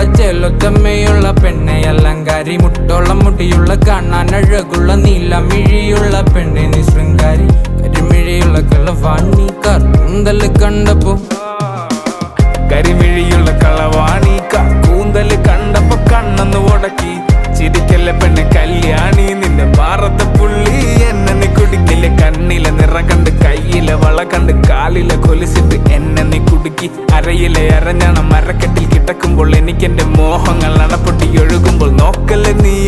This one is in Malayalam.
ചെലുത്തമ്മയുള്ള പെണ്ണെ അലങ്കാരി മുട്ടോളം മുടിയുള്ള കാണാൻ അഴകുള്ള നീലമിഴിയുള്ള പെണ്ണെ നീ ശൃംഗാരി കരിമിഴിയുള്ള കളവാണി കറുന്തല് കണ്ടപ്പോ കരിമിഴിയുള്ള കളവാണി ക- കൂന്തല് കണ്ടപ്പോ കണ്ണൊന്ന് ഉടക്കി ചിരിക്കല്ല പെണ്ണ് കല്യാണി നിന്റെ പാറത്തെ പുള്ളി എന്നെ നീ കുടിക്കില്ല കണ്ണിലെ നിറം കണ്ട് കയ്യിലെ വള കണ്ട് കാലിലെ കൊലിച്ചിട്ട് എന്നെ നീ കുടുക്കി അരയിലെ അരഞ്ഞണം മരക്കെട്ടിൽ കിടക്കുമ്പോൾ എനിക്കെന്റെ മോഹങ്ങൾ അണപ്പൊട്ടി ഒഴുകുമ്പോൾ നോക്കല്ലേ നീ